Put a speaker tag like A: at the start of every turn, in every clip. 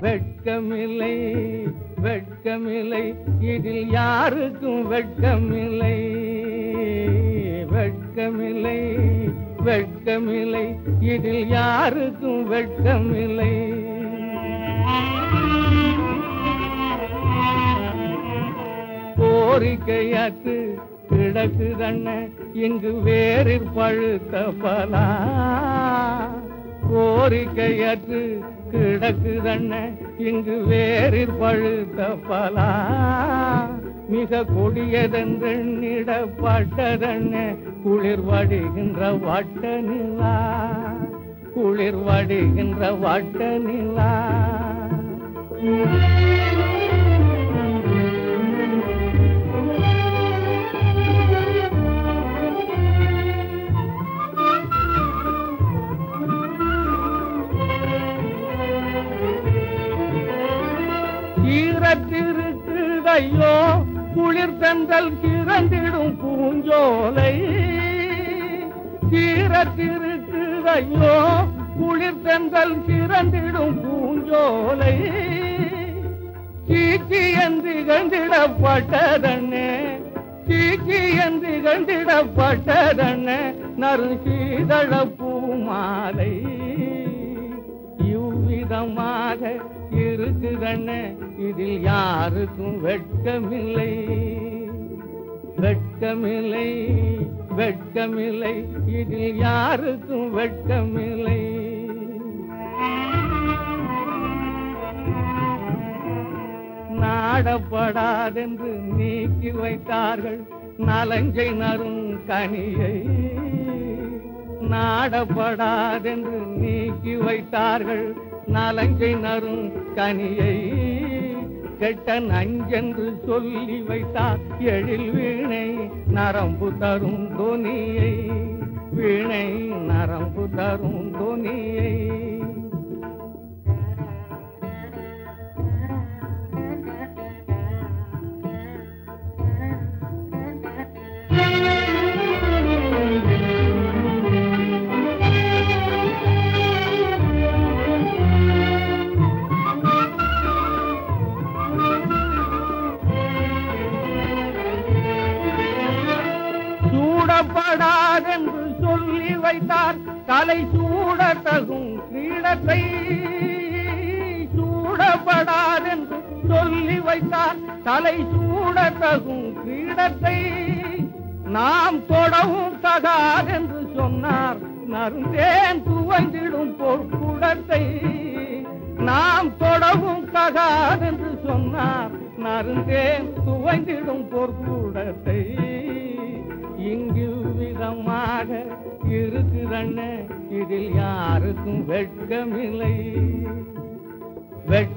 A: வெட்கமில்லை வெட்கமில்லை இதில் யாருக்கும் வெட்கமில்லை வெட்கமில்லை வெட்கமில்லை இதில் யாருக்கும் வெட்கமில்லை கோரிக்கையாற்று கிடக்குதண்ண இங்கு வேறிற் பழுத்த பலா கோரிக்கையற்று கிடக்குதண்ண இங்கு வேறிற் பழுத்த பலா மிக கொடியதென்றெண்ணிடப்பட்டதண்ண குளிர் வடிகின்ற வட்ட நிலா குளிர் வடிகின்ற வட்ட நிலா சீரத்திருக்குதையோ குளிர் தந்தல் சிறந்திடும் பூஞ்சோலை சீரத்திருக்குதையோ குளிர் தந்தல் சிறந்திடும் பூஞ்சோலை சீச்சி என்று கண்டிடப்பட்டதண்ணே சீச்சி என்று கண்டிடப்பட்டதண்ணே நறு சீதள பூமாலை இவ்விதமாக இருக்குதண்ண இதில் யாருக்கும் வெட்கமில்லை வெட்கமில்லை வெட்கமில்லை இதில் யாருக்கும் வெட்கமில்லை நாடப்படாதென்று நீக்கி வைத்தார்கள் நலஞ்சை நரும் கனியை நாடப்படாதென்று நீக்கி வைத்தார்கள் நலங்கை நரும் கனியை கெட்ட நஞ்சென்று சொல்லி வைத்தார் எழில் வீணை நரம்பு தரும் தொனியை வீணை நரம்பு தரும் தொனியை சூடப்படாதென்று சொல்லி வைத்தார் தலை சூட தகும் கிரீடத்தை சூடப்படாதென்று சொல்லி வைத்தார் தலை சூட தகும் கிரீடத்தை நாம் தொடவும் தகாதென்று சொன்னார் நருந்தேன் துவங்கிடும் பொற்குடத்தை நாம் தொடவும் தகாதென்று சொன்னார் நருந்தேன் துவங்கிடும் பொற்குடத்தை இங்கு விதமாக இருக்குதண்ண இதில் யாருக்கும் வெட்கமில்லை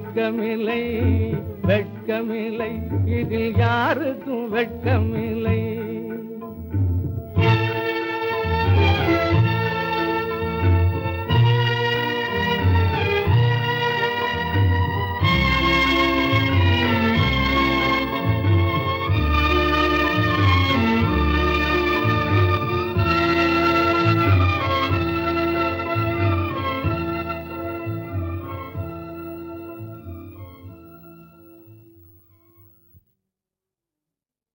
A: வெட்கமில்லை வெட்கமில்லை இதில் யாருக்கும் வெட்கமில்லை